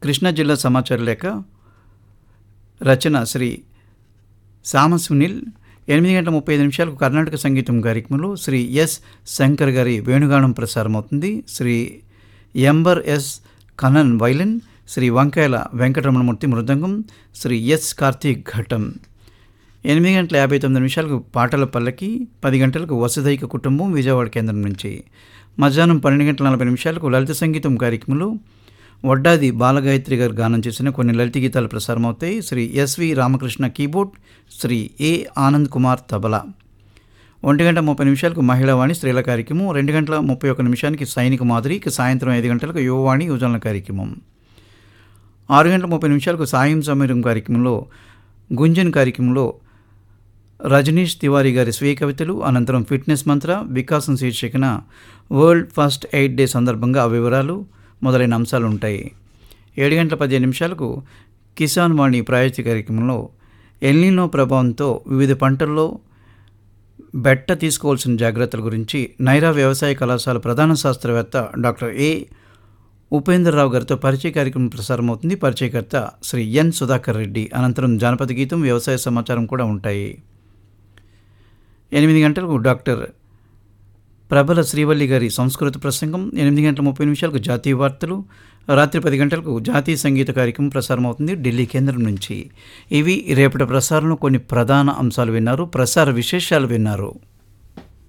కృష్ణా జిల్లా సమాచార లేఖ రచన శ్రీ సామ సునీల్ ఎనిమిది గంటల ముప్పై ఐదు నిమిషాలకు కర్ణాటక సంగీతం కార్యక్రమంలో శ్రీ ఎస్ శంకర్ గారి వేణుగానం ప్రసారం అవుతుంది శ్రీ ఎంబర్ ఎస్ కనన్ వైలిన్ శ్రీ వంకాయల వెంకటరమణమూర్తి మృదంగం శ్రీ ఎస్ కార్తీక్ ఘటం ఎనిమిది గంటల యాభై తొమ్మిది నిమిషాలకు పాటల పల్లకి పది గంటలకు వసుధైక కుటుంబం విజయవాడ కేంద్రం నుంచి మధ్యాహ్నం పన్నెండు గంటల నలభై నిమిషాలకు లలిత సంగీతం కార్యక్రమంలో వడ్డాది బాలగాయత్రి గారు గానం చేసిన కొన్ని లలిత గీతాలు ప్రసారం అవుతాయి Shri S V Ramakrishna keyboard Shri A Anand Kumar తబలా ఒంటి గంట ముప్పై నిమిషాలకు మహిళావాణి స్త్రీల కార్యక్రమం రెండు గంటల ముప్పై ఒక్క నిమిషానికి సైనిక మాదిరి ఇక సాయంత్రం ఐదు గంటలకు యువవాణి యువజనుల కార్యక్రమం ఆరు గంటల ముప్పై నిమిషాలకు సాయం సమీరం కార్యక్రమంలో గుంజన్ కార్యక్రమంలో రజనీష్ తివారీ గారి స్వీయ కవితలు అనంతరం ఫిట్నెస్ మంత్ర వికాసం శీర్షికన వరల్డ్ ఫస్ట్ ఎయిట్ డే సందర్భంగా ఆ వివరాలు మొదలైన అంశాలు ఉంటాయి ఏడు గంటల పదిహేను నిమిషాలకు కిసాన్ వాణి ప్రాయోజిత కార్యక్రమంలో ఎల్నినో ప్రభావంతో వివిధ పంటల్లో బెట్ట తీసుకోవాల్సిన జాగ్రత్తల గురించి నైరా వ్యవసాయ కళాశాల ప్రధాన శాస్త్రవేత్త డాక్టర్ ఏ ఉపేంద్రరావు గారితో పరిచయ కార్యక్రమం ప్రసారం అవుతుంది పరిచయకర్త శ్రీ ఎన్ సుధాకర్ రెడ్డి అనంతరం జానపద గీతం వ్యవసాయ సమాచారం కూడా ఉంటాయి ఎనిమిది గంటలకు డాక్టర్ ప్రబల శ్రీవల్లి గారి సంస్కృత ప్రసంగం ఎనిమిది గంటల ముప్పై నిమిషాలకు జాతీయ వార్తలు రాత్రి పది గంటలకు జాతీయ సంగీత కార్యక్రమం ప్రసారం అవుతుంది ఢిల్లీ కేంద్రం నుంచి ఇవి రేపటి ప్రసారంలో కొన్ని ప్రధాన అంశాలు విన్నారు ప్రసార విశేషాలు విన్నారు